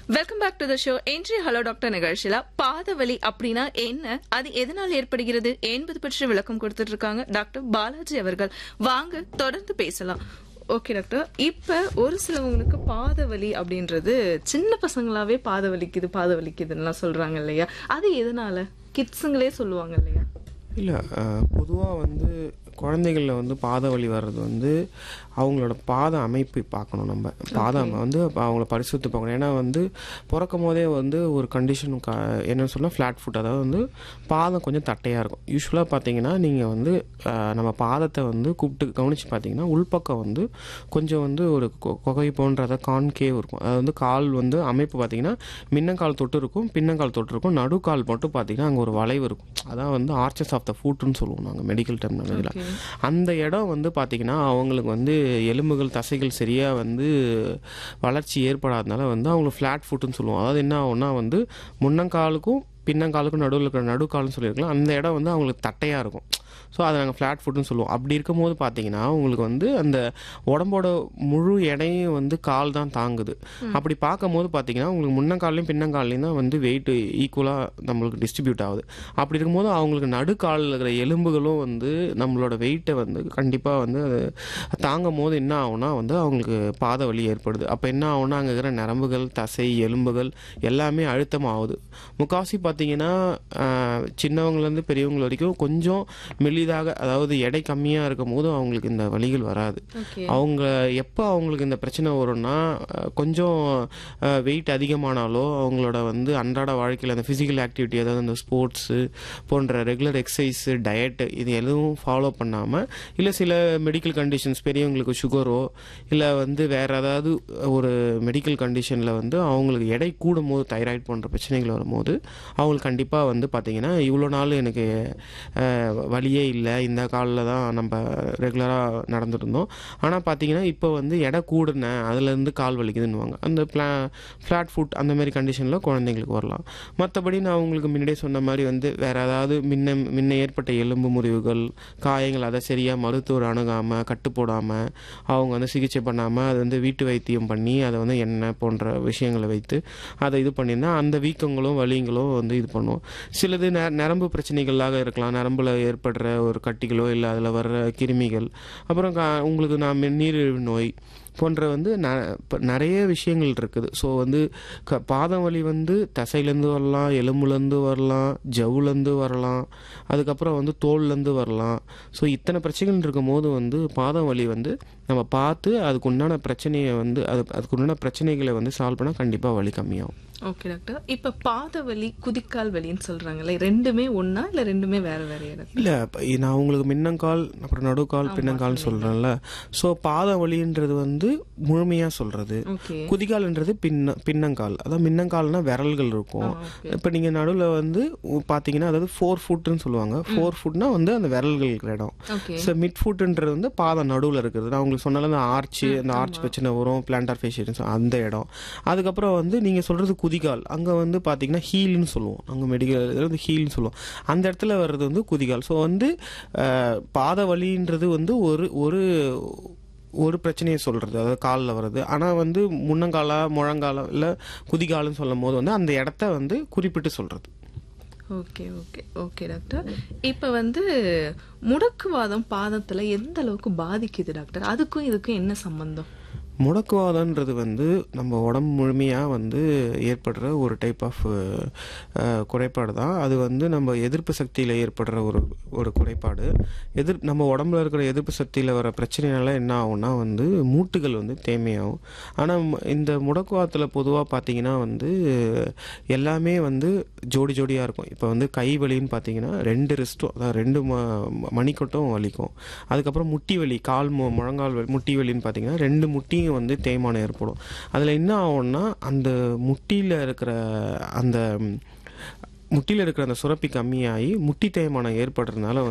welcome back to the show இன்றைய hello doctor நிகழ்ச்சியில பாதவலி அப்படின்னா என்ன அது எதனால் ஏற்படுகிறது என்பது பற்றி விளக்கம் கொடுத்துட்டு இருக்காங்க டாக்டர் பாலாஜி அவர்கள் வாங்க தொடர்ந்து பேசலாம் ஓகே டாக்டர் இப்ப ஒரு சிலவங்களுக்கு பாதவலி அப்படின்றது சின்ன பசங்களாவே பாத வலிக்குது பாத வலிக்குதுன்னு சொல்றாங்க இல்லையா அது எதனால கிட்ஸுங்களே சொல்லுவாங்க இல்லையா இல்லை பொதுவாக வந்து குழந்தைகளில் வந்து பாத வலி வர்றது வந்து அவங்களோட பாத அமைப்பு பார்க்கணும் நம்ம பாதம் வந்து அப்ப அவங்கள பரிசுத்து பார்க்கணும் ஏன்னா வந்து பிறக்கும் போதே வந்து ஒரு கண்டிஷன் க என்ன சொன்னால் ஃப்ளாட் ஃபுட் அதாவது வந்து பாதம் கொஞ்சம் தட்டையாக இருக்கும் யூஸ்வலாக பார்த்தீங்கன்னா நீங்கள் வந்து அஹ், நம்ம பாதத்தை வந்து கூப்பிட்டு கவனித்து பார்த்தீங்கன்னா உள்பக்கம் வந்து கொஞ்சம் வந்து ஒரு கொ- கொகை போன்ற அதாவது கான்கேவ் இருக்கும் அது வந்து கால் வந்து அமைப்பு பார்த்தீங்கன்னா மின்னங்கால் தொட்டு இருக்கும் பின்னங்கால் தொட்டு இருக்கும் நடுக்கால் மட்டும் பார்த்தீங்கன்னா அங்கே ஒரு வளைவு இருக்கும் அதான் வந்து ஆர்ச்சஸ் ஆஃப் த ஃபுட்னு சொல்லுவோம் நாங்கள் மெடிக்கல் டெர்மினாலஜியில் அந்த இடம் வந்து பார்த்தீங்கன்னா அவங்களுக்கு வந்து எலும்புகள் தசைகள் சரியாக வந்து வளர்ச்சி ஏற்படாதனால வந்து அவங்களுக்கு ஃப்ளாட் ஃபுட்டுன்னு சொல்லுவோம் அதாவது என்ன ஆகும்னா வந்து முன்னங்காலுக்கும் பின்னங்காலுக்கும் நடுவில் இருக்கிற நடுக்கால்னு சொல்லியிருக்கலாம் அந்த இடம் வந்து அவங்களுக்கு தட்டையாக இருக்கும் ஸோ அதை நாங்கள் ஃப்ளாட் ஃபுட்னு சொல்லுவோம் அப்படி இருக்கும்போது பார்த்தீங்கன்னா உங்களுக்கு வந்து அந்த உடம்போட முழு எடையும் வந்து கால் தான் தாங்குது அப்படி பார்க்கும்போது பார்த்தீங்கன்னா உங்களுக்கு முன்னங்கால்லையும் பின்னங்கால்லையும் தான் வந்து வெயிட் ஈக்குவலாக நம்மளுக்கு டிஸ்ட்ரிபியூட் ஆகுது அப்படி இருக்கும்போது அவங்களுக்கு நடுக்காலில் இருக்கிற எலும்புகளும் வந்து நம்மளோட வெயிட்டை வந்து கண்டிப்பாக வந்து அது தாங்கும் போது என்ன ஆகும்னா வந்து அவங்களுக்கு பாத வலி ஏற்படுது அப்போ என்ன ஆகும்னா அங்கே இருக்கிற நரம்புகள் தசை எலும்புகள் எல்லாமே அழுத்தமாகுது முக்காவாசி பார்த்தீங்கன்னா ஆஹ், சின்னவங்கலேருந்து பெரியவங்க வரைக்கும் கொஞ்சம் மெலிதாக அதாவது எடை கம்மியாக இருக்கும் போது அவங்களுக்கு இந்த வலிகள் வராது ஓகே அவங்க எப்போ அவங்களுக்கு இந்த பிரச்சனை வரும்னா அஹ், கொஞ்சம் வெயிட் அதிகமானாலோ அவங்களோட வந்து அன்றாட வாழ்க்கையில் அந்த ஃபிசிக்கல் ஆக்டிவிட்டி அதாவது அந்த ஸ்போர்ட்ஸு போன்ற ரெகுலர் எக்ஸசைஸு டயட்டு இது எதுவும் ஃபாலோ பண்ணாமல் இல்லை சில மெடிக்கல் கண்டிஷன்ஸ் பெரியவங்களுக்கு சுகரோ இல்லை வந்து வேற ஏதாவது ஒரு மெடிக்கல் கண்டிஷனில் வந்து அவங்களுக்கு எடை கூடும் போது தைராய்டு போன்ற பிரச்சனைகள் வரும்போது அவங்களுக்கு கண்டிப்பாக வந்து பார்த்தீங்கன்னா இவ்வளோ நாள் எனக்கு அஹ், வலியே இல்லை இந்த காலில் தான் நம்ம ரெகுலராக நடந்துட்டு இருந்தோம் ஆனால் பார்த்தீங்கன்னா இப்போ வந்து எடை கூடுனேன் அதுலேருந்து கால் வலிக்குதுன்னுவாங்க அந்த பிளா ஃப்ளாட் ஃபுட் அந்த மாதிரி கண்டிஷனில் குழந்தைங்களுக்கு வரலாம் மற்றபடி நான் உங்களுக்கு முன்னாடியே சொன்ன மாதிரி வந்து வேற ஏதாவது முன்ன முன்ன ஏற்பட்ட எலும்பு முறிவுகள் காயங்கள் அதை சரியாக மருத்துவர் அணுகாமல் கட்டு போடாமல் அவங்க வந்து சிகிச்சை பண்ணாமல் அது வந்து வீட்டு வைத்தியம் பண்ணி அதை வந்து எண்ணெய் போன்ற விஷயங்களை வைத்து அதை இது பண்ணியிருந்தா அந்த வீக்கங்களும் வலிங்களும் வந்து இது பண்ணும் சிலது ந நரம்பு பிரச்சனைகளாக இருக்கலாம் நரம்பில் ஏற்படுற ஒரு கட்டிகளோ இல்லை அதில் வர்ற கிருமிகள் அப்புறம் கா- உங்களுக்கு நான் நீரிழிவு நோய் போன்ற வந்து ந இப்ப நிறைய விஷயங்கள் இருக்குது ஸோ வந்து க பாதம் வலி வந்து தசையிலேருந்து வரலாம் எலும்புலேருந்து வரலாம் ஜவ்வுலேருந்து வரலாம் அதுக்கப்புறம் வந்து தோல்லேருந்து வரலாம் ஸோ இத்தனை பிரச்சனைகள் இருக்கும் போது வந்து பாதம் வலி வந்து நம்ம பார்த்து அதுக்கு உண்டான பிரச்சனையை வந்து அது அதுக்கு உண்டான பிரச்சனைகளை வந்து சால்வ் பண்ணால் கண்டிப்பாக வலி கம்மியாகும் ஓகே டாக்டர் இப்ப பாத வலி குதிக்கால் வலின்னு சொல்றாங்கல்ல ரெண்டுமே ஒண்ணா இல்ல ரெண்டுமே வேற வேறையா டாக்டர் இல்லை நான் உங்களுக்கு மின்னங்கால் அப்புறம் நடுக்கால் பின்னங்கால் சொல்கிறேன்ல ஸோ பாத வலின்றது வந்து முழுமையாக சொல்கிறது ஓகே குதிகால்ன்றது பின்ன பின்னங்கால் அதாவது மின்னங்கால்னா விரல்கள் இருக்கும் இப்போ நீங்கள் நடுவில் வந்து உ- பார்த்தீங்கன்னா அதாவது ஃபோர் ஃபுட்னு சொல்லுவாங்க ஃபோர் ஃபுட்னா வந்து அந்த விரல்கள் இருக்கிற இடம் ஓகே ஸோ மிட் ஃபுட்ன்றது வந்து பாதம் நடுவில் இருக்குது நான் உங்களுக்கு சொன்னால அந்த ஆர்ச் அந்த ஆர்ச் பிரச்சனை வரும் பிளான்டார் ஃபேஷியல்ஸ் அந்த இடம் அதுக்கப்புறம் வந்து நீங்கள் சொல்கிறது குதிகால் அங்கே வந்து பார்த்தீங்கன்னா ஹீல்னு சொல்லுவோம் அங்கே மெடிக்கல் இதில் வந்து ஹீல்னு சொல்லுவோம் அந்த இடத்துல வர்றது வந்து குதிகால் ஸோ வந்து அஹ், பாத வலின்றது வந்து ஒரு ஒரு ஒரு பிரச்சனையை சொல்கிறது அதாவது காலில் வர்றது ஆனால் வந்து முன்னங்காலா முழங்காலா இல்லை குதிகால்னு சொல்லும் போது வந்து அந்த இடத்த வந்து குறிப்பிட்டு சொல்கிறது ஓகே ஓகே ஓகே டாக்டர் இப்ப வந்து முடக்குவாதம் பாதத்துல எந்த அளவுக்கு பாதிக்குது டாக்டர் அதுக்கும் இதுக்கும் என்ன சம்பந்தம் முடக்குவாதன்றது வந்து நம்ம உடம்பு முழுமையாக வந்து ஏற்படுற ஒரு டைப் ஆஃப் குறைபாடு தான் அது வந்து நம்ம எதிர்ப்பு சக்தியில் ஏற்படுற ஒரு ஒரு குறைபாடு எதிர் நம்ம உடம்புல இருக்கிற எதிர்ப்பு சக்தியில் வர பிரச்சனைனால என்ன ஆகும்னா வந்து மூட்டுகள் வந்து தேமையாகும் ஆனால் இந்த முடக்குவாதத்தில் பொதுவாக பார்த்தீங்கன்னா வந்து எல்லாமே வந்து ஜோடி ஜோடியாக இருக்கும் இப்போ வந்து கை வலின்னு பார்த்தீங்கன்னா ரெண்டு ரிஸ்ட்டும் அதாவது ரெண்டு ம மணிக்கட்டும் வலிக்கும் அதுக்கப்புறம் முட்டி வலி கால் மு முழங்கால் வலி முட்டி வலின்னு பார்த்தீங்கன்னா ரெண்டு முட்டியும் வந்து தேய்மானம் ஏற்படும் அதில் என்ன ஆகும்னா அந்த முட்டியில் இருக்கிற அந்த முட்டியில் இருக்கிற அந்த சுரப்பி கம்மியாகி முட்டி தேய்மானம் ஏற்படுறதுனால